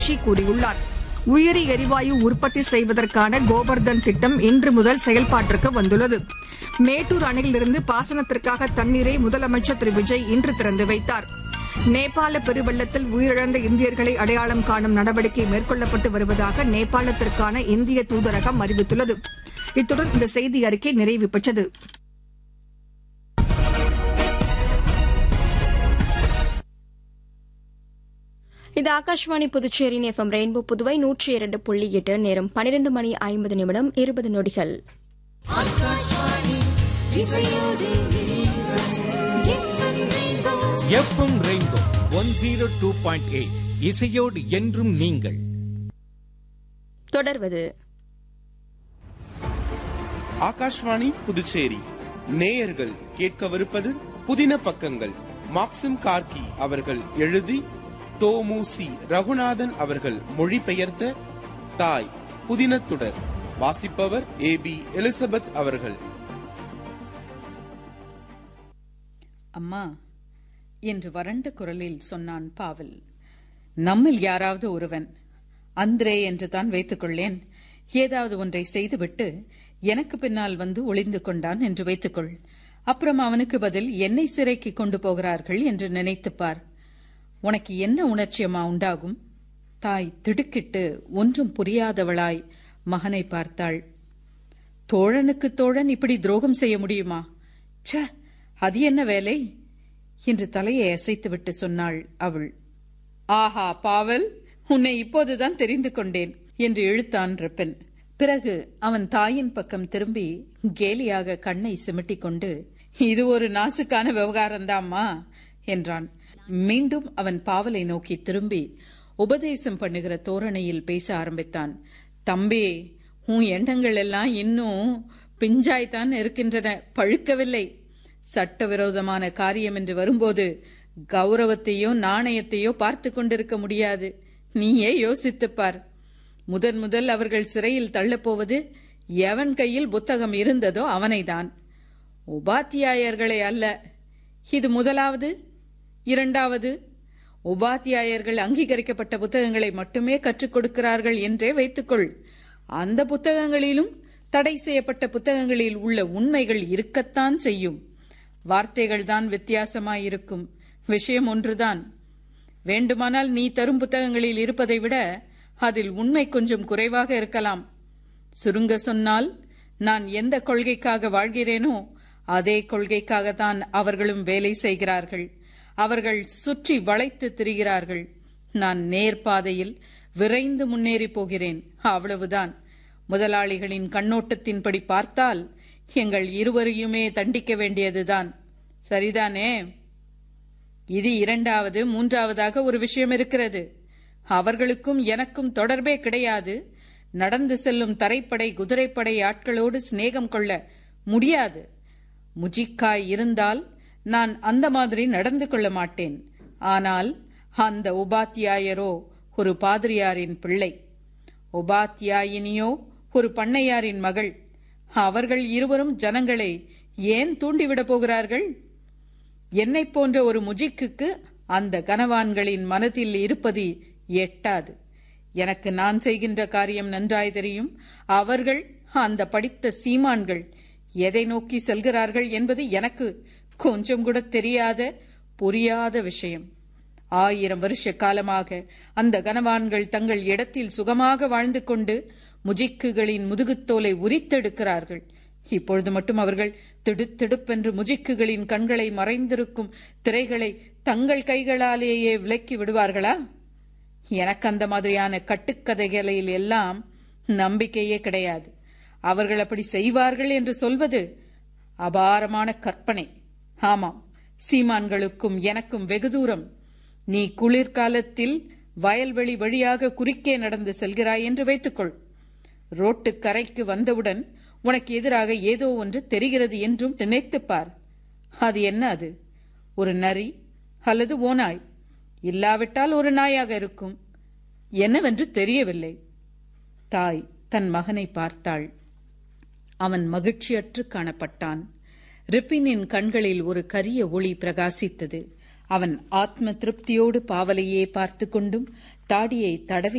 ஜோஷி கூறியுள்ளார் உயிரி எரிவாயு உற்பத்தி செய்வதற்கான கோபர்தன் திட்டம் இன்று முதல் செயல்பாட்டிற்கு வந்துள்ளது மேட்டூர் அணையிலிருந்து பாசனத்திற்காக தண்ணீரை முதலமைச்சர் திரு விஜய் இன்று திறந்து வைத்தார் நேபாள பெருவெள்ளத்தில் உயிரிழந்த இந்தியர்களை அடையாளம் காணும் நடவடிக்கை மேற்கொள்ளப்பட்டு வருவதாக நேபாளத்திற்கான இந்திய தூதரகம் அறிவித்துள்ளது இத்துடன் இந்த செய்தி அறிக்கை நிறைவு பெற்றது இது ஆகாஷ்வாணி புதுச்சேரியின் எஃப்எம் ரெயின்போ புதுவை நூற்றி இரண்டு புள்ளி எட்டு நேரம் பன்னிரண்டு மணி ஐம்பது நிமிடம் இருபது நொடிகள் FM rainbow one zero two point eight இசையோடு என்றும் நீங்கள் தொடர்வது ஆகாஷ்வாணி புதுச்சேரி நேயர்கள் கேட்கவிருப்பது புதின பக்கங்கள் மாக்சிம் கார்கி அவர்கள் எழுதி தோமுசி ரகுநாதன் அவர்கள் மொழிபெயர்த்த தாய் புதினத்துடர் வாசிப்பவர் ஏ பி எலிசபெத் அவர்கள் அம்மா என்று வறண்ட குரலில் சொன்னான் பாவல் நம்மில் யாராவது ஒருவன் அந்திரே என்று தான் வைத்துக்கொள்ளேன் ஏதாவது ஒன்றை செய்துவிட்டு எனக்கு பின்னால் வந்து ஒளிந்து கொண்டான் என்று வைத்துக்கொள் அப்புறம் அவனுக்கு பதில் என்னை சிறைக்கு கொண்டு போகிறார்கள் என்று நினைத்துப்பார் உனக்கு என்ன உணர்ச்சியமா உண்டாகும் தாய் திடுக்கிட்டு ஒன்றும் புரியாதவளாய் மகனை பார்த்தாள் தோழனுக்கு தோழன் இப்படி துரோகம் செய்ய முடியுமா ச்ச அது என்ன வேலை என்று தலையை அசைத்துவிட்டு சொன்னாள் அவள் ஆஹா பாவல் உன்னை இப்போதுதான் தெரிந்து கொண்டேன் என்று இழுத்தான் ரிப்பன் பிறகு அவன் தாயின் பக்கம் திரும்பி கேலியாக கண்ணை சிமிட்டிக் கொண்டு இது ஒரு நாசுக்கான விவகாரம்தாம்மா என்றான் மீண்டும் அவன் பாவலை நோக்கி திரும்பி உபதேசம் பண்ணுகிற தோரணையில் பேச ஆரம்பித்தான் தம்பி உன் எண்ணங்கள் எல்லாம் இன்னும் பிஞ்சாய்த்தான் இருக்கின்றன பழுக்கவில்லை சட்டவிரோதமான காரியம் என்று வரும்போது கௌரவத்தையோ நாணயத்தையோ பார்த்து கொண்டிருக்க முடியாது நீயே யோசித்துப் பார் முதன் முதல் அவர்கள் சிறையில் தள்ளப்போவது எவன் கையில் புத்தகம் இருந்ததோ அவனைதான் உபாத்தியாயர்களை அல்ல இது முதலாவது இரண்டாவது உபாத்தியாயர்கள் அங்கீகரிக்கப்பட்ட புத்தகங்களை மட்டுமே கற்றுக் கொடுக்கிறார்கள் என்றே வைத்துக்கொள் அந்த புத்தகங்களிலும் தடை செய்யப்பட்ட புத்தகங்களில் உள்ள உண்மைகள் இருக்கத்தான் செய்யும் வார்த்தைகள் தான் வித்தியாசமாயிருக்கும் விஷயம் ஒன்றுதான் வேண்டுமானால் நீ தரும் புத்தகங்களில் இருப்பதை விட அதில் உண்மை கொஞ்சம் குறைவாக இருக்கலாம் சுருங்க சொன்னால் நான் எந்த கொள்கைக்காக வாழ்கிறேனோ அதே கொள்கைக்காகத்தான் அவர்களும் வேலை செய்கிறார்கள் அவர்கள் சுற்றி வளைத்து திரிகிறார்கள் நான் நேர்பாதையில் விரைந்து முன்னேறி போகிறேன் அவ்வளவுதான் முதலாளிகளின் கண்ணோட்டத்தின்படி பார்த்தால் எங்கள் இருவரையுமே தண்டிக்க வேண்டியதுதான் சரிதானே இது இரண்டாவது மூன்றாவதாக ஒரு விஷயம் இருக்கிறது அவர்களுக்கும் எனக்கும் தொடர்பே கிடையாது நடந்து செல்லும் தரைப்படை குதிரைப்படை ஆட்களோடு சிநேகம் கொள்ள முடியாது முஜிக்காய் இருந்தால் நான் அந்த மாதிரி நடந்து கொள்ள மாட்டேன் ஆனால் அந்த உபாத்தியாயரோ ஒரு பாதிரியாரின் பிள்ளை உபாத்தியாயினியோ ஒரு பண்ணையாரின் மகள் அவர்கள் இருவரும் ஜனங்களை ஏன் தூண்டிவிடப் போகிறார்கள் என்னைப் போன்ற ஒரு முஜிக்குக்கு அந்த கனவான்களின் மனதில் இருப்பது எட்டாது எனக்கு நான் செய்கின்ற காரியம் நன்றாய் தெரியும் அவர்கள் அந்த படித்த சீமான்கள் எதை நோக்கி செல்கிறார்கள் என்பது எனக்கு கொஞ்சம் கூட தெரியாத புரியாத விஷயம் ஆயிரம் வருஷ காலமாக அந்த கனவான்கள் தங்கள் இடத்தில் சுகமாக வாழ்ந்து கொண்டு முஜிக்குகளின் முதுகுத்தோலை உரித்தெடுக்கிறார்கள் இப்பொழுது மட்டும் அவர்கள் திடுத்திடுப்பென்று முஜிக்குகளின் கண்களை மறைந்திருக்கும் திரைகளை தங்கள் கைகளாலேயே விலக்கி விடுவார்களா எனக்கு அந்த மாதிரியான கட்டுக்கதைகளில் எல்லாம் நம்பிக்கையே கிடையாது அவர்கள் அப்படி செய்வார்கள் என்று சொல்வது அபாரமான கற்பனை ஆமாம் சீமான்களுக்கும் எனக்கும் வெகு தூரம் நீ குளிர்காலத்தில் வயல்வெளி வழியாக குறுக்கே நடந்து செல்கிறாய் என்று வைத்துக்கொள் ரோட்டு கரைக்கு வந்தவுடன் உனக்கு எதிராக ஏதோ ஒன்று தெரிகிறது என்றும் நினைத்துப்பார் அது என்ன அது ஒரு நரி அல்லது ஓநாய் இல்லாவிட்டால் ஒரு நாயாக இருக்கும் என்னவென்று தெரியவில்லை தாய் தன் மகனை பார்த்தாள் அவன் மகிழ்ச்சியற்று காணப்பட்டான் ரிப்பினின் கண்களில் ஒரு கரிய ஒளி பிரகாசித்தது அவன் ஆத்ம திருப்தியோடு பாவலையே பார்த்து கொண்டும் தாடியை தடவி